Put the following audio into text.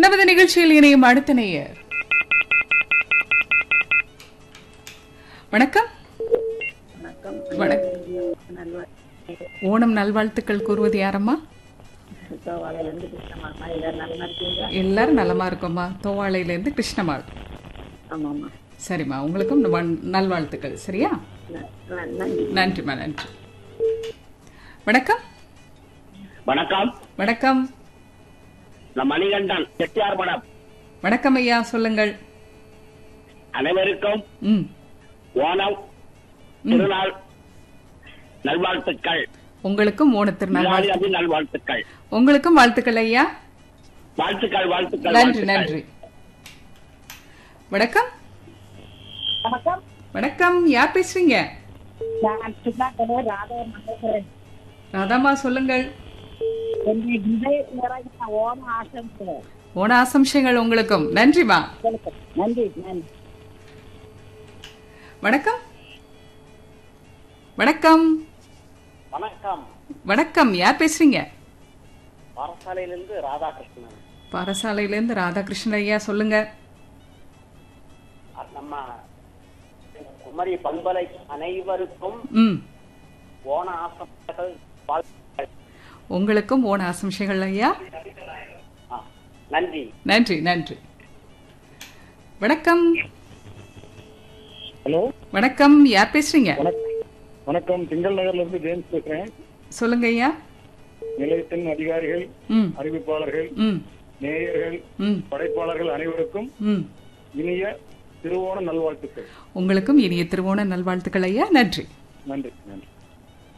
நமது நிகழ்ச்சியில் இணையும் அடுத்த நேயர் வணக்கம் வணக்கம் வணக்கம் நல்ல ஓணம் நல்வாழ்த்துக்கள் கூறுவது யாரம்மா சுத்தவாளையிலேருந்து கிருஷ்ணமாமா எல்லாரும் நல்லா இருக்கீங்க எல்லாரும் நலமா இருக்கோம்மா தோவாளையிலேருந்து கிருஷ்ணமாள் ஆமாம்மா சரிம்மா உங்களுக்கும் நல்- நல்வாழ்த்துக்கள் சரியா ந- ந- நன்றி நன்றிம்மா நன்றி வணக்கம் வணக்கம் வணக்கம் நான் மணிகண்டன் செட்டியார் மடம் வணக்கம் ஐயா சொல்லுங்கள் அனைவருக்கும் ம் ஓணம் திருநாள் நல்வாழ்த்துக்கள் உங்களுக்கும் ஓணத்திருநாள் விழாவி வாழ்த்து அதி நல்வாழ்த்துக்கள் உங்களுக்கும் வாழ்த்துக்கள் ஐயா வாழ்த்துக்கள் வாழ்த்துக்கள் நன்றி வாழ்த்துக்கள். நன்றி வணக்கம் வணக்கம் வணக்கம் யார் பேசுறீங்க நான் சுண்ணாக்கடை ராதா மகேஸ்வரன் ராதாமா சொல்லுங்கள் என்னுடைய விஜய் நிறைய ஓண ஆசம்பிக்கிறேன் ஓண ஆசம்சங்கள் உங்களுக்கும் நன்றிமா நன்றி நன்றி வணக்கம் வணக்கம் வணக்கம் வணக்கம் யார் பேசுறீங்க பாரசாலையிலிருந்து ராதாகிருஷ்ணன் பாரசாலையிலேருந்து ராதாகிருஷ்ணன் ஐயா சொல்லுங்க நம்ம குமரி பண்பலை அனைவருக்கும் ம் ஓண ஆசைகள் வாழ்த்துக்கள் உங்களுக்கும் ஓண ஆசம்சைகள் ஐயா ஆ, நன்றி நன்றி நன்றி வணக்கம் ஹலோ வணக்கம் யார் பேசுறீங்க வணக்கம் திங்கள் நகர்ல இருந்து ஜேம்ஸ் பேசுறேன் சொல்லுங்க ஐயா நிலையத்தின் அதிகாரிகள் ம் அறிவிப்பாளர்கள் ம் நேயர்கள் ம் படைப்பாளர்கள் அனைவருக்கும் ம் இனிய திருவோண நல்வாழ்த்துக்கள் உங்களுக்கும் இனிய திருவோண நல்வாழ்த்துக்கள் ஐயா நன்றி நன்றி நன்றி